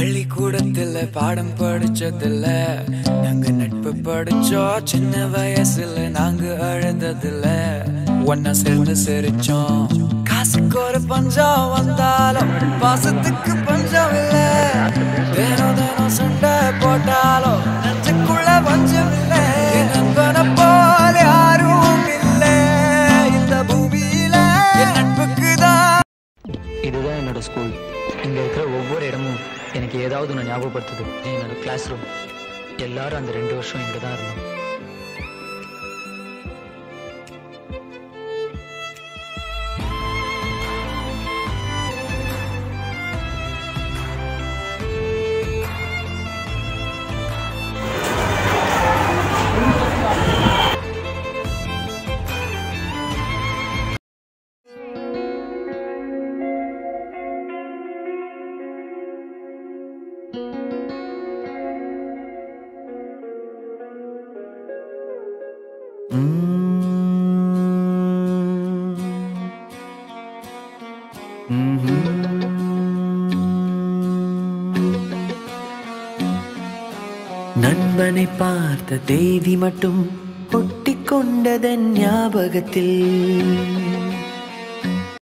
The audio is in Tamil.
பள்ளிக்கூடத்துல பாடம் படிச்சதில்ல நாங்க நட்பு படிச்சோம் சின்ன வயசுல நாங்க அழுததில்ல ஒன்னா சேர்ந்து சிரிச்சோம் காசுக்கு ஒரு பஞ்சம் வந்தாலும் பாசத்துக்கு பஞ்சம் இல்ல தினம் தினம் சண்டை போட்டாலும் நெஞ்சுக்குள்ள பஞ்சம் இல்ல என் நண்பனை போல யாரும் இல்ல இந்த பூமியில என் நட்புக்கு தான் இதுதான் என்னோட ஸ்கூல் இங்க இருக்கிற ஒவ்வொரு இடமும் எனக்கு ஏதாவது ஒன்று ஞாபகப்படுத்துது இது என்னோட கிளாஸ் ரூம் எல்லாரும் அந்த ரெண்டு வருஷம் இங்க தான் இருந்தோம் நண்பனை பார்த்த தேதி மட்டும் ஒட்டிக்கொண்டதன் ஞாபகத்தில்